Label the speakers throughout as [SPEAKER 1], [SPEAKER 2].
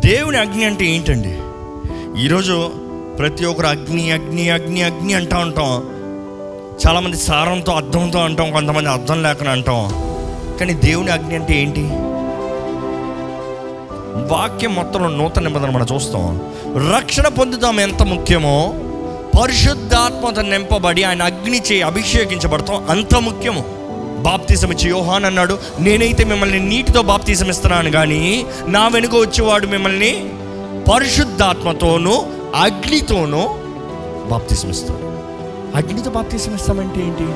[SPEAKER 1] దేవుని అగ్ని అంటే ఏంటండి ఈరోజు ప్రతి ఒక్కరు అగ్ని అగ్ని అగ్ని అగ్ని అంటూ ఉంటాం చాలామంది సారంతో అర్థంతో అంటాం కొంతమంది అర్థం లేకుండా అంటాం కానీ దేవుని అగ్ని అంటే ఏంటి వాక్యం మొత్తంలో నూతన నిబంధన మనం చూస్తాం రక్షణ పొందుతాం ఎంత ముఖ్యమో పరిశుద్ధాత్మత నింపబడి ఆయన అగ్ని చేయి అభిషేకించబడతాం అంత ముఖ్యము బాప్తీసం ఇచ్చి యోహాన్ అన్నాడు నేనైతే మిమ్మల్ని నీటితో బాప్తీసం ఇస్తున్నాను కానీ నా వెనుక వచ్చేవాడు మిమ్మల్ని పరిశుద్ధాత్మతోనూ అగ్నితోనూ బాప్తీసం ఇస్తాడు అగ్నితో బాప్తీసం ఇస్తామంటే ఏంటి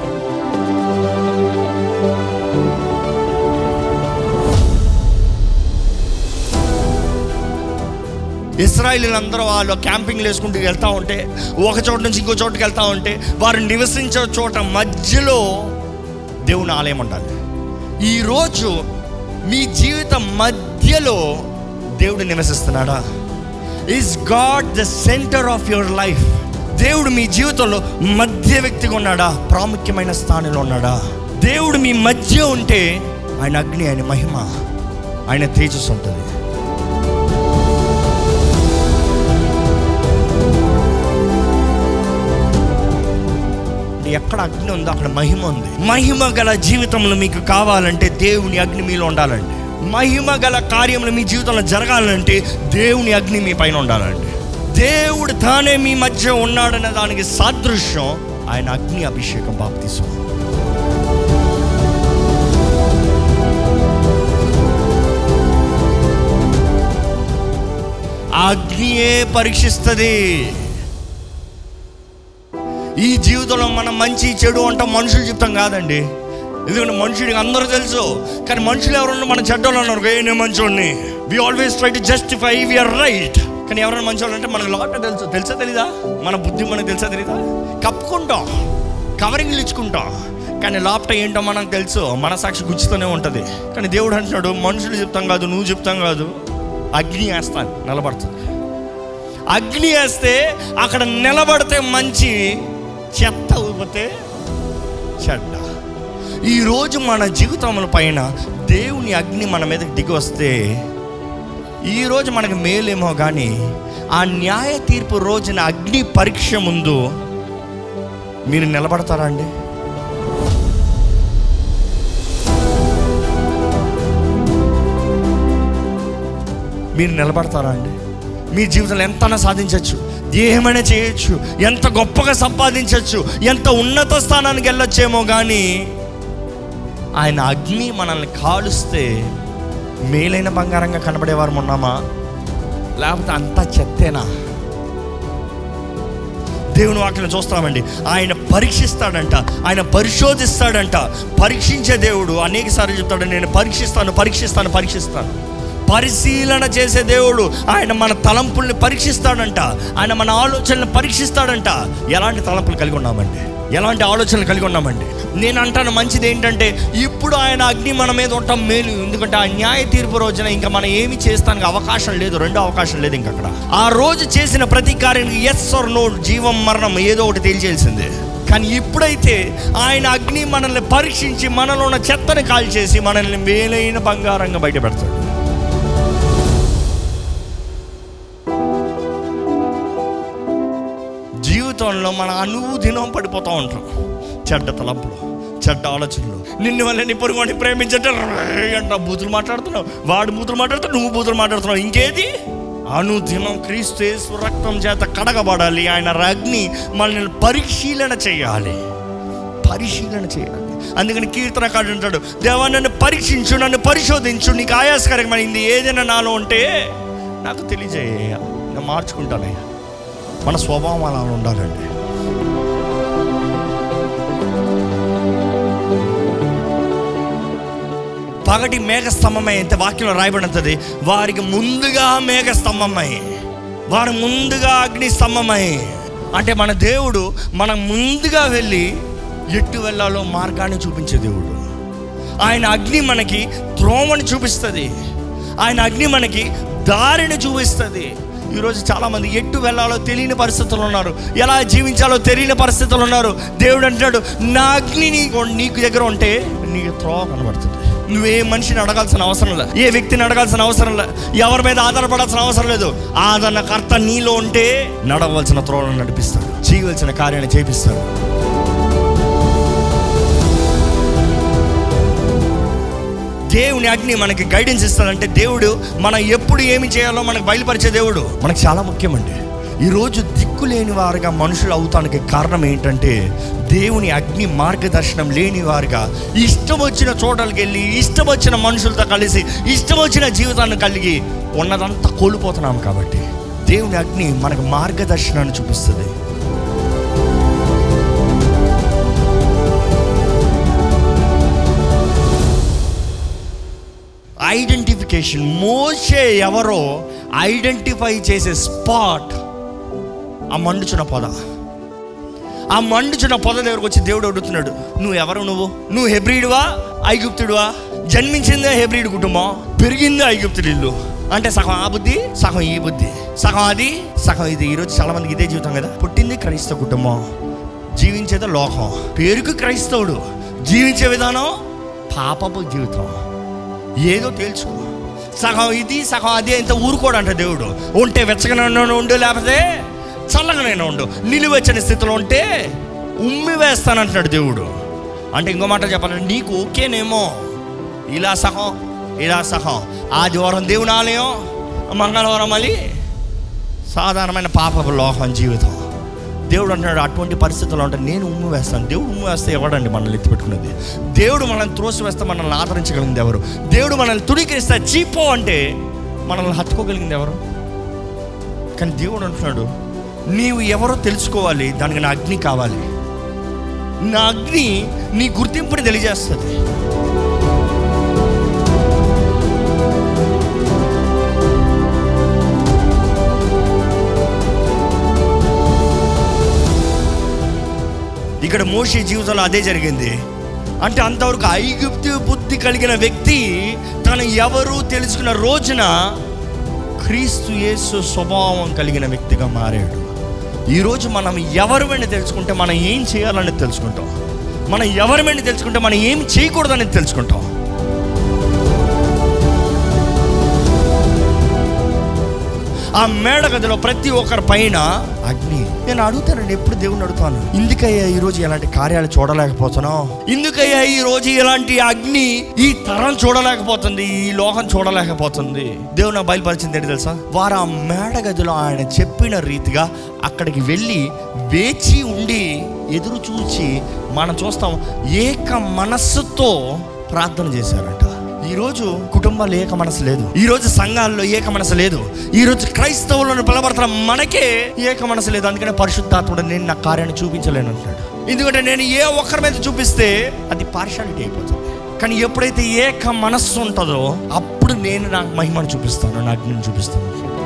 [SPEAKER 1] ఇస్రాయిలీలందరూ వాళ్ళు క్యాంపింగ్లు వేసుకుంటూ వెళ్తూ ఉంటే ఒక చోట నుంచి ఇంకో చోటుకి వెళ్తూ ఉంటే వారు నివసించే చోట మధ్యలో దేవుని ఆలయం ఉండాలి ఈరోజు మీ జీవితం మధ్యలో దేవుడు నివసిస్తున్నాడా is God the centre of your life దేవుడు మీ జీవితంలో మధ్య వ్యక్తిగా ఉన్నాడా ప్రాముఖ్యమైన స్థానంలో ఉన్నాడా దేవుడు మీ మధ్య ఉంటే ఆయన అగ్ని ఆయన మహిమ ఆయన తేజస్సు ఉంటుంది ఎక్కడ అగ్ని ఉందో అక్కడ మహిమ ఉంది మహిమ గల జీవితంలో మీకు కావాలంటే దేవుని అగ్ని మీలో ఉండాలండి మహిమ గల కార్యములు మీ జీవితంలో జరగాలంటే దేవుని అగ్ని మీ పైన ఉండాలండి దేవుడు తానే మీ మధ్య ఉన్నాడనే దానికి సాదృశ్యం ఆయన అగ్ని అభిషేకం బాప్తీసం ఆ అగ్నియే పరీక్షిస్తుంది ఈ జీవితంలో మనం మంచి చెడు అంటాం మనుషులు చెప్తాం కాదండి ఎందుకంటే మనుషుడికి అందరూ తెలుసు కానీ మనుషులు ఎవరన్నా మన చెడ్డోళ్ళు అన్నారు ఏ నేను మంచోడిని we always try to justify we are right కానీ ఎవరైనా మంచోళ్ళు అంటే మనకు లోట తెలుసు తెలుసా తెలీదా మన బుద్ధి మనకు తెలుసా తెలీదా కప్పుకుంటాం కవరింగ్లు ఇచ్చుకుంటాం కానీ లోపట ఏంటో మనకు తెలుసు మన సాక్షి గుచ్చుతూనే ఉంటుంది కానీ దేవుడు అంటున్నాడు మనుషులు చెప్తాం కాదు నువ్వు చెప్తాం కాదు అగ్ని వేస్తాను నిలబడుతుంది అగ్ని వేస్తే అక్కడ నిలబడితే మంచి చెత్త ఊపితే చెడ్డ ఈరోజు మన జీవితముల పైన దేవుని అగ్ని మన మీదకి దిగి వస్తే ఈరోజు మనకు మేలేమో కానీ ఆ న్యాయ తీర్పు రోజున అగ్ని పరీక్ష ముందు మీరు నిలబడతారా అండి మీరు నిలబడతారా అండి మీ జీవితంలో ఎంతైనా సాధించవచ్చు ఏమైనా చేయొచ్చు ఎంత గొప్పగా సంపాదించవచ్చు ఎంత ఉన్నత స్థానానికి వెళ్ళొచ్చేమో కానీ ఆయన అగ్ని మనల్ని కాలుస్తే మేలైన బంగారంగా కనబడేవారు ఉన్నామా లేకపోతే అంతా చెత్తేనా దేవుని వాక్యం చూస్తామండి ఆయన పరీక్షిస్తాడంట ఆయన పరిశోధిస్తాడంట పరీక్షించే దేవుడు అనేక సార్లు చెప్తాడు నేను పరీక్షిస్తాను పరీక్షిస్తాను పరీక్షిస్తాను పరిశీలన చేసే దేవుడు ఆయన మన తలంపుల్ని పరీక్షిస్తాడంట ఆయన మన ఆలోచనలు పరీక్షిస్తాడంట ఎలాంటి తలంపులు కలిగి ఉన్నామండి ఎలాంటి ఆలోచనలు కలిగి ఉన్నామండి నేను అంటాను మంచిది ఏంటంటే ఇప్పుడు ఆయన అగ్ని మన మీద ఉండటం మేలు ఎందుకంటే ఆ న్యాయ తీర్పు రోజున ఇంకా మనం ఏమి చేస్తానికి అవకాశం లేదు రెండో అవకాశం లేదు ఇంక అక్కడ ఆ రోజు చేసిన ప్రతి కార్యానికి ఎస్ ఆర్ నో జీవం మరణం ఏదో ఒకటి తేల్చేసిందే కానీ ఇప్పుడైతే ఆయన అగ్ని మనల్ని పరీక్షించి మనలో ఉన్న చెత్తని కాల్చేసి మనల్ని మేలైన బంగారంగా బయటపెడతాడు జీవితంలో మన అనుదినం పడిపోతూ ఉంటాం చెడ్డ తలంపులు చెడ్డ ఆలోచనలు నిన్ను వల్ల నీ పొరుగుని ప్రేమించంటే అంట బూతులు మాట్లాడుతున్నావు వాడు బూతులు మాట్లాడుతావు నువ్వు బూతులు మాట్లాడుతున్నావు ఇంకేది అనుదినం క్రీస్తు యేసు రక్తం చేత కడగబడాలి ఆయన అగ్ని మనల్ని పరిశీలన చేయాలి పరిశీలన చేయాలి అందుకని కీర్తనకాడు అంటాడు దేవా నన్ను పరీక్షించు నన్ను పరిశోధించు నీకు ఆయాసకరమైంది ఏదైనా నాలో ఉంటే నాకు తెలియజేయ నేను మార్చుకుంటానయ్యా మన స్వభావం అలా ఉండాలండి పగటి మేఘస్తంభమై అయితే వాక్యంలో రాయబడినది వారికి ముందుగా మేఘస్తంభమై వారు ముందుగా అగ్ని స్తంభమై అంటే మన దేవుడు మనం ముందుగా వెళ్ళి ఎట్టు వెళ్ళాలో మార్గాన్ని చూపించే దేవుడు ఆయన అగ్ని మనకి త్రోవని చూపిస్తుంది ఆయన అగ్ని మనకి దారిని చూపిస్తుంది ఈరోజు చాలామంది ఎట్టు వెళ్ళాలో తెలియని పరిస్థితులు ఉన్నారు ఎలా జీవించాలో తెలియని పరిస్థితులు ఉన్నారు దేవుడు అంటాడు నా అగ్ని నీకు నీకు దగ్గర ఉంటే నీకు త్రోవ కనబడుతుంది నువ్వే మనిషిని అడగాల్సిన అవసరం లేదు ఏ వ్యక్తిని అడగాల్సిన అవసరం లేదు ఎవరి మీద ఆధారపడాల్సిన అవసరం లేదు ఆదరణకర్త నీలో ఉంటే నడవలసిన త్రోవలను నడిపిస్తాడు చేయవలసిన కార్యాన్ని చేపిస్తాడు దేవుని అగ్ని మనకి గైడెన్స్ ఇస్తాడంటే దేవుడు మనం ఎప్పుడు ఏమి చేయాలో మనకు బయలుపరిచే దేవుడు మనకు చాలా ముఖ్యమండి ఈరోజు దిక్కు లేని వారుగా మనుషులు అవుతానికి కారణం ఏంటంటే దేవుని అగ్ని మార్గదర్శనం లేని వారుగా ఇష్టం వచ్చిన చోటలకు వెళ్ళి ఇష్టం వచ్చిన మనుషులతో కలిసి ఇష్టం వచ్చిన జీవితాన్ని కలిగి ఉన్నదంతా కోల్పోతున్నాం కాబట్టి దేవుని అగ్ని మనకు మార్గదర్శనాన్ని చూపిస్తుంది ఐడెంటిఫికేషన్ మోసే ఎవరో ఐడెంటిఫై చేసే స్పాట్ ఆ మండుచున్న పొద ఆ మండుచున్న పొద దగ్గరకు వచ్చి దేవుడు అడుగుతున్నాడు నువ్వు ఎవరు నువ్వు నువ్వు హెబ్రిడువా ఐగుప్తుడువా జన్మించిందే హెబ్రిడ్ కుటుంబం పెరిగిందే ఐగుప్తుడు ఇల్లు అంటే సగం ఆ బుద్ధి సగం ఈ బుద్ధి సగం అది సగం ఇది ఈరోజు చాలా మందికి ఇదే జీవితం కదా పుట్టింది క్రైస్తవ కుటుంబం జీవించేది లోకం పేరుకు క్రైస్తవుడు జీవించే విధానం పాపపు జీవితం ఏదో తేల్చుకో సగం ఇది సగం అది ఇంత ఊరుకోడంట దేవుడు ఉంటే వెచ్చగానే ఉండు లేకపోతే చల్లగానే ఉండు నిలువెచ్చని స్థితిలో ఉంటే ఉమ్మి వేస్తానంటున్నాడు దేవుడు అంటే ఇంకో మాట చెప్పాలంటే నీకు ఓకేనేమో ఇలా సగం ఇలా సగం ఆదివారం దేవుని ఆలయం మంగళవారం మళ్ళీ సాధారణమైన పాపపు లోకం జీవితం దేవుడు అంటున్నాడు అటువంటి పరిస్థితుల్లో ఉంటే నేను ఉమ్ము వేస్తాను దేవుడు ఉమ్ము వేస్తే ఎవడండి మనల్ని ఎత్తిపెట్టుకున్నది దేవుడు మనల్ని త్రోసి వేస్తే మనల్ని ఆదరించగలిగింది ఎవరు దేవుడు మనల్ని తుడికిస్తే చీపో అంటే మనల్ని హత్తుకోగలిగింది ఎవరు కానీ దేవుడు అంటున్నాడు నీవు ఎవరో తెలుసుకోవాలి దానికి నా అగ్ని కావాలి నా అగ్ని నీ గుర్తింపుని తెలియజేస్తుంది ఇక్కడ మోషే జీవితంలో అదే జరిగింది అంటే అంతవరకు ఐగుప్తు బుద్ధి కలిగిన వ్యక్తి తను ఎవరు తెలుసుకున్న రోజున క్రీస్తు యేసు స్వభావం కలిగిన వ్యక్తిగా మారాడు ఈరోజు మనం ఎవరివని తెలుసుకుంటే మనం ఏం చేయాలని తెలుసుకుంటాం మనం ఎవరివని తెలుసుకుంటే మనం ఏం చేయకూడదని తెలుసుకుంటాం ఆ మేడ గదిలో ప్రతి ఒక్కరి పైన అగ్ని నేను అడుగుతానండి ఎప్పుడు దేవుని అడుగుతాను ఇందుకయ్యా ఈ రోజు ఇలాంటి కార్యాలు చూడలేకపోతున్నావు ఇందుకయ్యా ఈ రోజు ఇలాంటి అగ్ని ఈ తరం చూడలేకపోతుంది ఈ లోకం చూడలేకపోతుంది దేవుడు నాకు బయలుపరిచింది ఏంటి తెలుసా వారు ఆ మేడ గదిలో ఆయన చెప్పిన రీతిగా అక్కడికి వెళ్ళి వేచి ఉండి ఎదురు చూచి మనం చూస్తాం ఏక మనస్సుతో ప్రార్థన చేశారట ఈరోజు కుటుంబాలు ఏక మనసు లేదు ఈరోజు సంఘాల్లో ఏక మనసు లేదు ఈరోజు క్రైస్తవులను పిలబడుతున్న మనకే ఏక మనసు లేదు అందుకనే పరిశుద్ధాత్ముడు నేను నా కార్యాన్ని చూపించలేను అంటున్నాడు ఎందుకంటే నేను ఏ ఒక్కరి మీద చూపిస్తే అది పార్షాలిటీ అయిపోతుంది కానీ ఎప్పుడైతే ఏక మనస్సు ఉంటుందో అప్పుడు నేను నా మహిమను చూపిస్తాను నా అగ్నిని చూపిస్తాను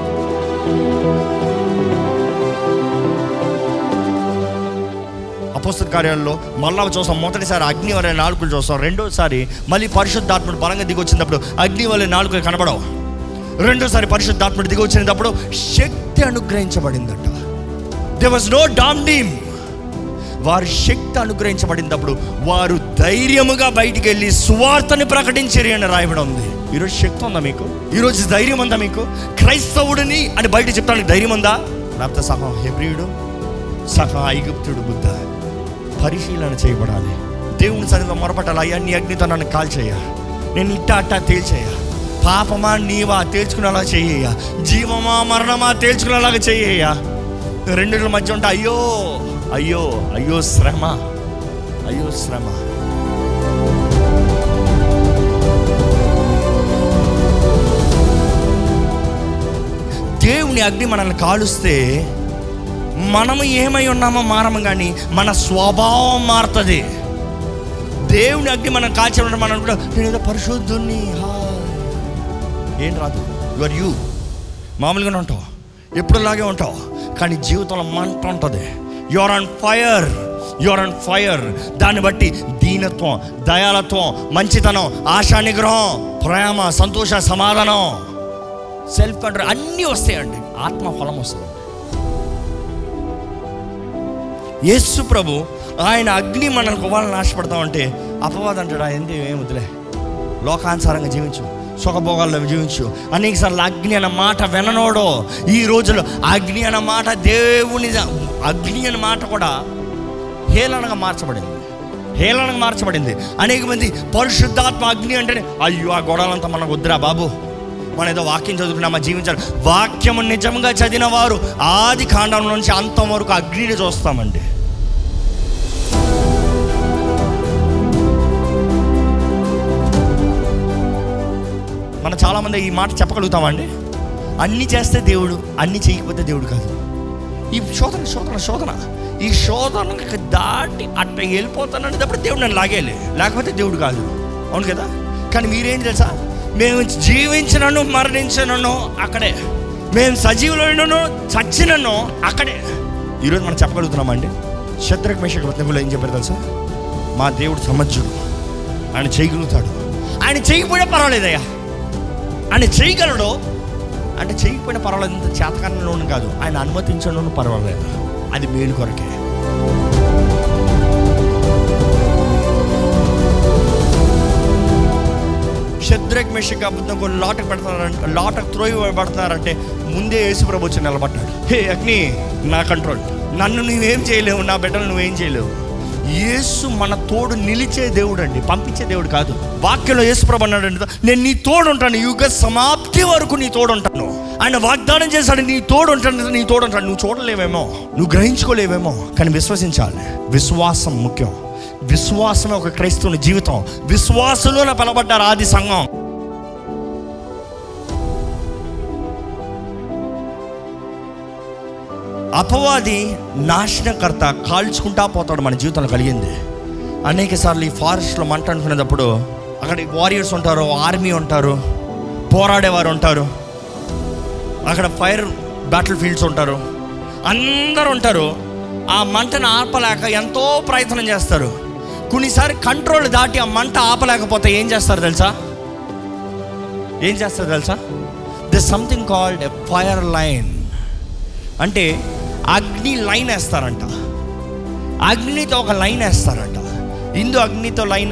[SPEAKER 1] అపోస్తల కార్యాలలో మళ్ళా చూస్తాం మొదటిసారి అగ్ని వలె నాలుకలు చూస్తాం రెండోసారి మళ్ళీ పరిశుద్ధాత్ముడు బలంగా దిగి వచ్చినప్పుడు అగ్ని వలె నాలుకలు కనబడవు రెండోసారి పరిశుద్ధాత్ముడు దిగి వచ్చినప్పుడు శక్తి అనుగ్రహించబడిందట they was no dam deem వారి శక్తి అనుగ్రహించబడినప్పుడు వారు ధైర్యముగా బయటికి వెళ్ళి సువార్తని ప్రకటించరు అని రాయబడి ఉంది ఈరోజు శక్తి ఉందా మీకు ఈరోజు ధైర్యం ఉందా మీకు క్రైస్తవుడిని అని బయట చెప్తానికి ధైర్యం ఉందా లేకపోతే సహా హెబ్రియుడు సహా ఐగుప్తుడు బుద్ధ పరిశీలన చేయబడాలి దేవుని సన్నిధిలో మొరపట్టాలి అయ్యా నీ అగ్నితో నన్ను కాల్చేయ నేను ఇట్ట అట్టా తేల్చేయ పాపమా నీవా తేల్చుకునేలా చేయ జీవమా మరణమా తేల్చుకునేలాగా చేయ రెండిట్ల మధ్య ఉంటే అయ్యో అయ్యో అయ్యో శ్రమ అయ్యో శ్రమ దేవుని అగ్ని మనల్ని కాలుస్తే మనము ఏమై ఉన్నామో మారము కానీ మన స్వభావం మారుతుంది దేవుని అగ్ని మనం కాల్చేమంటే మనం కూడా నేను ఏదో పరిశుద్ధుని హాయ్." ఏం రాదు యు ఆర్ యూ మామూలుగానే ఉంటావు ఎప్పుడులాగే ఉంటావు కానీ జీవితంలో మంట ఉంటుంది you are on fire you are on fire దాన్ని బట్టి దీనత్వం దయాలత్వం మంచితనం ఆశా నిగ్రహం ప్రేమ సంతోష సమాధానం సెల్ఫ్ కంట్రోల్ అన్నీ వస్తాయండి ఆత్మ ఫలం వస్తుంది యేసు ప్రభు ఆయన అగ్ని మనకు ఇవ్వాలని ఆశపడతామంటే అపవాదం అంటాడు ఏంటి ఏం వదిలే లోకానుసారంగా జీవించు సుఖభోగాల్లో జీవించు అనేక సార్లు అగ్ని అన్న మాట విననోడో ఈ రోజులో అగ్ని అన్న మాట దేవుని అగ్ని అన్న మాట కూడా హేళనగా మార్చబడింది హేళనగా మార్చబడింది అనేక మంది పరిశుద్ధాత్మ అగ్ని అంటేనే అయ్యో ఆ గొడవలంతా మనకు వద్దురా బాబు మనం ఏదో వాక్యం చదువుకున్నామా జీవించాలి వాక్యము నిజంగా చదివిన వారు ఆది కాండం నుంచి అంతం వరకు అగ్నిని చూస్తామండి మనం చాలామంది ఈ మాట చెప్పగలుగుతామండి అన్నీ చేస్తే దేవుడు అన్నీ చేయకపోతే దేవుడు కాదు ఈ శోధన శోధన శోధన ఈ శోధనకి దాటి అట్ట వెళ్ళిపోతాననేటప్పుడు దేవుడు నన్ను లాగేయాలి లేకపోతే దేవుడు కాదు అవును కదా కానీ మీరేం తెలుసా మేము జీవించినను మరణించినను అక్కడే మేము సజీవులైనను చచ్చినను అక్కడే ఈరోజు మనం చెప్పగలుగుతున్నామండి శత్రుఘ్ మేషక రత్నములు ఏం చెప్పారు తెలుసా మా దేవుడు సమర్థుడు ఆయన చేయగలుగుతాడు ఆయన చేయకపోయినా పర్వాలేదయ్యా ఆయన చేయగలడు అంటే చేయకపోయినా పర్వాలేదు ఇంత చేతకాలంలోను కాదు ఆయన అనుమతించడం పర్వాలేదు అది మేలు కొరకే శత్రుఘ్ మెషక్ అబద్ధం కొన్ని లాటకు పెడతారంటే లాటకు త్రోయి పడుతున్నారంటే ముందే యేసుప్రభు వచ్చి నిలబడ్డాడు హే అగ్ని నా కంట్రోల్ నన్ను నువ్వేం చేయలేవు నా బిడ్డలు నువ్వేం చేయలేవు యేసు మన తోడు నిలిచే దేవుడు అండి పంపించే దేవుడు కాదు వాక్యంలో యేసుప్రభు అన్నాడు అంటే నేను నీ తోడు ఉంటాను యుగ సమాప్తి వరకు నీ తోడు ఉంటాను ఆయన వాగ్దానం చేశాడు నీ తోడు ఉంటాను నీ తోడు ఉంటాడు నువ్వు చూడలేవేమో నువ్వు గ్రహించుకోలేవేమో కానీ విశ్వసించాలి విశ్వాసం ముఖ్యం విశ్వాసమే ఒక క్రైస్తవుని జీవితం విశ్వాసంలోనే పిలబడ్డారు ఆది సంఘం అపవాది నాశనకర్త కాల్చుకుంటా పోతాడు మన జీవితంలో కలిగింది అనేక సార్లు ఈ ఫారెస్ట్లో మంట అనుకునేటప్పుడు అక్కడ వారియర్స్ ఉంటారు ఆర్మీ ఉంటారు పోరాడేవారు ఉంటారు అక్కడ ఫైర్ బ్యాటిల్ ఫీల్డ్స్ ఉంటారు అందరు ఉంటారు ఆ మంటను ఆపలేక ఎంతో ప్రయత్నం చేస్తారు కొన్నిసారి కంట్రోల్ దాటి ఆ మంట ఆపలేకపోతే ఏం చేస్తారు తెలుసా ఏం చేస్తారు తెలుసా the something called a fire line అంటే అగ్ని లైన్ వేస్తారంట అగ్నితో ఒక లైన్ వేస్తారంట ఇందు అగ్నితో లైన్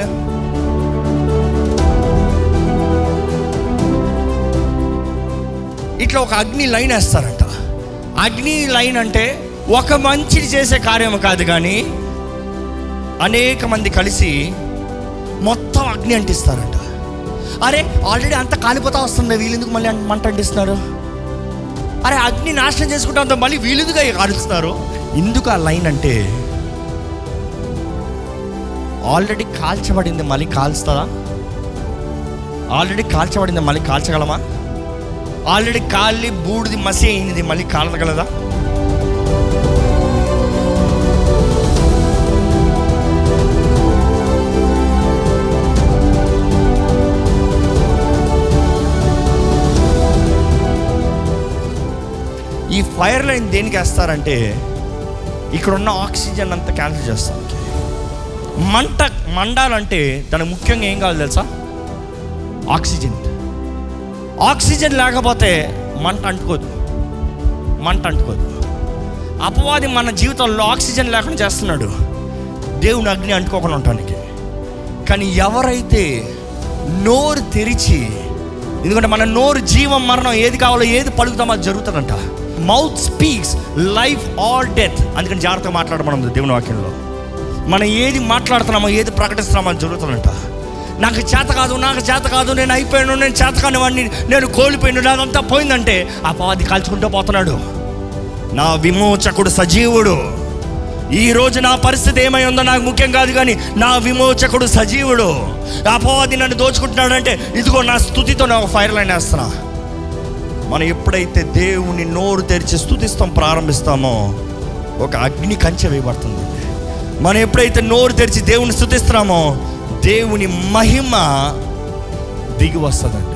[SPEAKER 1] ఇట్లా ఒక అగ్ని లైన్ వేస్తారంట అగ్ని లైన్ అంటే ఒక మంచిది చేసే కార్యం కాదు కానీ అనేక మంది కలిసి మొత్తం అగ్ని అంటిస్తారంట అరే ఆల్రెడీ అంత కాలిపోతా వస్తుంది వీళ్ళెందుకు మళ్ళీ అంట- మంట అంటిస్తున్నారు అరే అగ్ని నాశనం చేసుకుంటా అంత మళ్ళీ వీలుదుగా కాలుస్తున్నారు ఎందుకు ఆ లైన్ అంటే ఆల్రెడీ కాల్చబడింది మళ్ళీ కాల్స్తుందా ఆల్రెడీ కాల్చబడింది మళ్ళీ కాల్చగలమా ఆల్రెడీ కాలి బూడిది మసి అయినది మళ్ళీ కాలగలదా ఈ ఫైర్ లైన్ దేనికి వేస్తారంటే ఇక్కడ ఉన్న ఆక్సిజన్ అంతా క్యాన్సిల్ చేస్తాం మంట మండాలంటే దానికి ముఖ్యంగా ఏం కావాలి తెలుసా ఆక్సిజన్ ఆక్సిజన్ లేకపోతే మంట అంటుకోదు మంట అంటుకోదు అపవాది మన జీవితంలో ఆక్సిజన్ లేకుండా చేస్తున్నాడు దేవుని అగ్ని అంటుకోకుండా ఉండటానికి కానీ ఎవరైతే నోరు తెరిచి ఎందుకంటే మన నోరు జీవం మరణం ఏది కావాలో ఏది పలుకుతామో అది జరుగుతుందంట mouth speaks life or death అందుకని జాగ్రత్తగా మాట్లాడమనం దేవుని వాక్యంలో మనం ఏది మాట్లాడుతున్నామో ఏది ప్రకటిస్తున్నామో అది జరుగుతుందంట నాకు చేత కాదు నాకు చేత కాదు నేను అయిపోయాను నేను చేత కాని వాడిని నేను కోల్పోయాను నాదంతా పోయిందంటే ఆ పాది కాల్చుకుంటూ పోతున్నాడు నా విమోచకుడు సజీవుడు ఈ రోజు నా పరిస్థితి ఏమై ఉందో నాకు ముఖ్యం కాదు కానీ నా విమోచకుడు సజీవుడు అపవాది నన్ను దోచుకుంటున్నాడంటే ఇదిగో నా స్థుతితో నా ఫైర్ లైన్ వేస్తున్నా మనం ఎప్పుడైతే దేవుని నోరు తెరిచి స్థుతిస్తాం ప్రారంభిస్తామో ఒక అగ్ని కంచె వేయబడుతుంది మనం ఎప్పుడైతే నోరు తెరిచి దేవుని స్థుతిస్తున్నామో దేవుని మహిమ దిగి వస్తుందండి